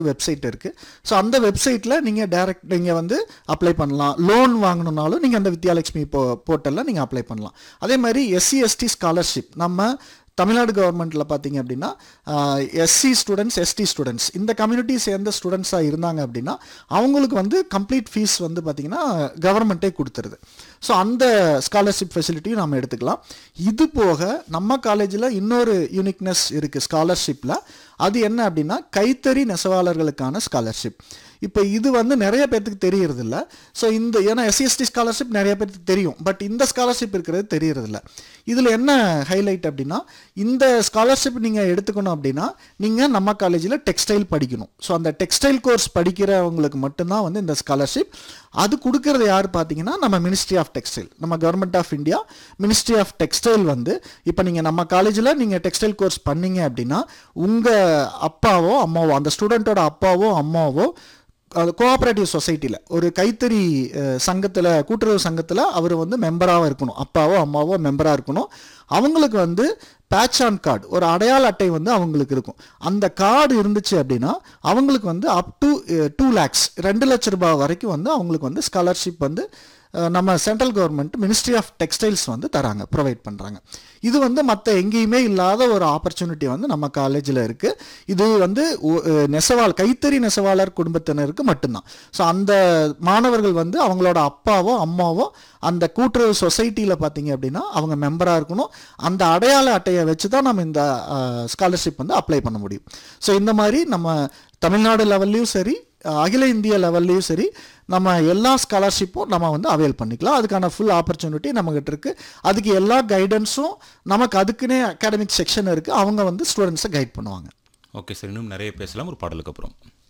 website இருக்குது so அந்த வெப்சைட்டில் நீங்கள் டைரக்ட் நீங்கள் வந்து அப்ளை பண்ணலாம் லோன் வாங்கணுன்னாலும் நீங்கள் அந்த வித்யாலட்சுமி போ போர்ட்டலில் நீங்கள் அப்ளை பண்ணலாம் அதே மாதிரி எஸ்சி எஸ்டி ஸ்காலர்ஷிப் நம்ம தமிழ்நாடு கவர்மெண்ட்டில் பார்த்தீங்க அப்படின்னா எஸ்சி ஸ்டூடெண்ட்ஸ் எஸ்டி ஸ்டூடெண்ட்ஸ் இந்த கம்யூனிட்டி சேர்ந்த ஸ்டூடெண்ட்ஸாக இருந்தாங்க அப்படின்னா அவங்களுக்கு வந்து கம்ப்ளீட் ஃபீஸ் வந்து பார்த்தீங்கன்னா கவர்மெண்ட்டே கொடுத்துருது ஸோ அந்த ஸ்காலர்ஷிப் ஃபெசிலிட்டியும் நம்ம எடுத்துக்கலாம் இது போக நம்ம காலேஜில் இன்னொரு யூனிக்னஸ் இருக்குது ஸ்காலர்ஷிப்பில் அது என்ன அப்படின்னா கைத்தறி நெசவாளர்களுக்கான ஸ்காலர்ஷிப் இப்போ இது வந்து நிறைய பேர்த்துக்கு தெரியறது இல்ல ஸோ இந்த ஏன்னா எஸ்சிஎஸ்டி ஸ்காலர்ஷிப் நிறைய பேர்த்துக்கு தெரியும் பட் இந்த ஸ்காலர்ஷிப் இருக்கிறது தெரியறது இல்ல இதில் என்ன ஹைலைட் அப்படின்னா இந்த ஸ்காலர்ஷிப் நீங்கள் எடுத்துக்கணும் அப்படின்னா நீங்கள் நம்ம காலேஜில் டெக்ஸ்டைல் படிக்கணும் ஸோ அந்த டெக்ஸ்டைல் கோர்ஸ் படிக்கிறவங்களுக்கு மட்டும்தான் வந்து இந்த ஸ்காலர்ஷிப் அது கொடுக்கறது யார் பார்த்தீங்கன்னா நம்ம மினிஸ்ட்ரி ஆஃப் டெக்ஸ்டைல் நம்ம government of India ministry of textile வந்து இப்போ நீங்கள் நம்ம காலேஜில் நீங்கள் டெக்ஸ்டைல் கோர்ஸ் பண்ணீங்க அப்படின்னா உங்கள் அப்பாவோ அம்மாவோ அந்த ஸ்டூடெண்ட்டோட அப்பாவோ அம்மாவோ அது கோஆப்ரேட்டிவ் சொசைட்டியில் ஒரு கைத்தறி சங்கத்தில் கூட்டுறவு சங்கத்தில் அவர் வந்து மெம்பராக இருக்கணும் அப்பாவோ அம்மாவோ மெம்பராக இருக்கணும் அவங்களுக்கு வந்து பேட்ச் ஆன் கார்டு ஒரு அடையாள அட்டை வந்து அவங்களுக்கு இருக்கும் அந்த கார்டு இருந்துச்சு அப்படின்னா அவங்களுக்கு வந்து அப் டு டூ லேக்ஸ் ரெண்டு லட்ச ரூபாய் வரைக்கும் வந்து அவங்களுக்கு வந்து ஸ்காலர்ஷிப் வந்து அஹ், நம்ம central government ministry of textiles வந்து தராங்க ப்ரொவைட் பண்ணுறாங்க இது வந்து மற்ற எங்கேயுமே இல்லாத ஒரு ஆப்பர்ச்சுனிட்டி வந்து நம்ம காலேஜில் இருக்குது இது வந்து ஒ- அஹ், நெசவாள் கைத்தறி நெசவாளர் குடும்பத்தினருக்கு மட்டும்தான் ஸோ அந்த மாணவர்கள் வந்து அவங்களோட அப்பாவோ அம்மாவோ அந்த கூட்டுறவு சொசைட்டியில் பார்த்தீங்க அப்படின்னா அவங்க மெம்பராக இருக்கணும் அந்த அடையாள அட்டையை வச்சு தான் நம்ம இந்த ஸ்காலர்ஷிப் வந்து அப்ளை பண்ண முடியும் ஸோ இந்த மாதிரி நம்ம தமிழ்நாடு லெவல்லையும் சரி அஹ், அகில இந்திய லெவல்லையும் சரி நம்ம எல்லா ஸ்காலர்ஷிப்பும் நம்ம வந்து அவைல் பண்ணிக்கலாம் அதுக்கான ஃபுல் ஆப்பர்ச்சுனிட்டி நம்மகிட்ட இருக்குது அதுக்கு எல்லா கைடன்ஸும் நமக்கு அதுக்குன்னே அகாடமிக் செக்ஷன் இருக்குது அவங்க வந்து ஸ்டூடெண்ட்ஸை கைட் பண்ணுவாங்க ஓகே சார் இன்னும் நிறைய பேசலாம் ஒரு பாடலுக்கு அப்புறம்